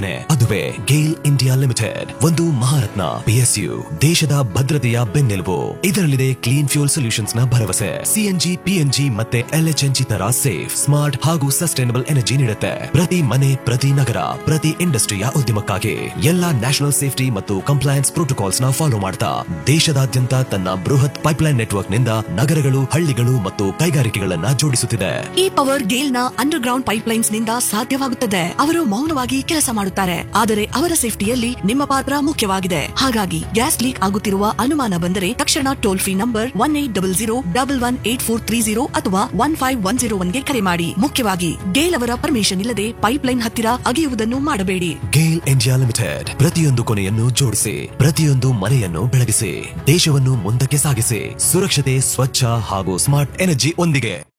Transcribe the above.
ಅದುವೇ GAIL India limited ಒಂದು Maharatna PSU ದೇಶದ ಭದ್ರತೆಯ ಬೆನ್ನೆಲುಬು ಇದರಲ್ಲಿದೆ ಕ್ಲೀನ್ ಫ್ಯೂಲ್ ಸೊಲ್ಯೂಷನ್ಸ್ ನ ಭರವಸೆ ಸಿಎನ್ಜಿ ಪಿಎನ್ಜಿ ಮತ್ತೆ ಎಲ್ಎಚ್ಎನ್ಜಿ ತರ ಸೇಫ್ ಸ್ಮಾರ್ಟ್ ಹಾಗೂ ಸಸ್ಟೈನಬಲ್ ಎನರ್ಜಿ ನೀಡುತ್ತೆ ಪ್ರತಿ ಮನೆ ಪ್ರತಿ ನಗರ ಪ್ರತಿ ಇಂಡಸ್ಟ್ರಿಯ ಉದ್ಯಮಕ್ಕಾಗಿ ಎಲ್ಲಾ ನ್ಯಾಷನಲ್ ಸೇಫ್ಟಿ ಮತ್ತು ಕಂಪ್ಲೈನ್ಸ್ ಪ್ರೋಟೋಕಾಲ್ಸ್ ನ ಫಾಲೋ ಮಾಡ್ತಾ ದೇಶದಾದ್ಯಂತ ತನ್ನ ಬೃಹತ್ ಪೈಪ್ಲೈನ್ ನೆಟ್ವರ್ಕ್ ನಿಂದ ನಗರಗಳು ಹಳ್ಳಿಗಳು ಮತ್ತು ಕೈಗಾರಿಕೆಗಳನ್ನ ಜೋಡಿಸುತ್ತಿದೆ ಈ ಪವರ್ ಗೇಲ್ ನ ಅಂಡರ್ ಗ್ರೌಂಡ್ ಪೈಪ್ಲೈನ್ಸ್ ನಿಂದ ಸಾಧ್ಯವಾಗುತ್ತದೆ ಅವರು ಮೌನವಾಗಿ ಕೆಲಸ ಮಾಡುತ್ತಾರೆ ಆದರೆ ಅವರ ಸೇಫ್ಟಿಯಲ್ಲಿ ನಿಮ್ಮ ಪಾತ್ರ ಮುಖ್ಯವಾಗಿದೆ ಹಾಗಾಗಿ ಗ್ಯಾಸ್ ಲೀಕ್ ಆಗುತ್ತಿರುವ ಅನುಮಾನ ಬಂದರೆ ತಕ್ಷಣ toll free number one eight double zero double one eight four three zero ಅಥವಾ ಒನ್ ಫೈವ್ ಒನ್ ಜೀರೋ ಒನ್ಗೆ ಕರೆ ಮಾಡಿ ಮುಖ್ಯವಾಗಿ ಗೇಲ್ ಅವರ ಪರ್ಮಿಷನ್ ಇಲ್ಲದೆ ಪೈಪ್ಲೈನ್ ಹತ್ತಿರ ಅಗೆಯುವುದನ್ನು ಮಾಡಬೇಡಿ ಗೇಲ್ ಇಂಡಿಯಾ ಲಿಮಿಟೆಡ್ ಪ್ರತಿಯೊಂದು ಕೊನೆಯನ್ನು ಜೋಡಿಸಿ ಪ್ರತಿಯೊಂದು ಮನೆಯನ್ನು ಬೆಳಗಿಸಿ ದೇಶವನ್ನು ಮುಂದಕ್ಕೆ ಸಾಗಿಸಿ ಸುರಕ್ಷತೆ ಸ್ವಚ್ಛ ಹಾಗೂ ಸ್ಮಾರ್ಟ್ ಎನರ್ಜಿ ಒಂದಿಗೆ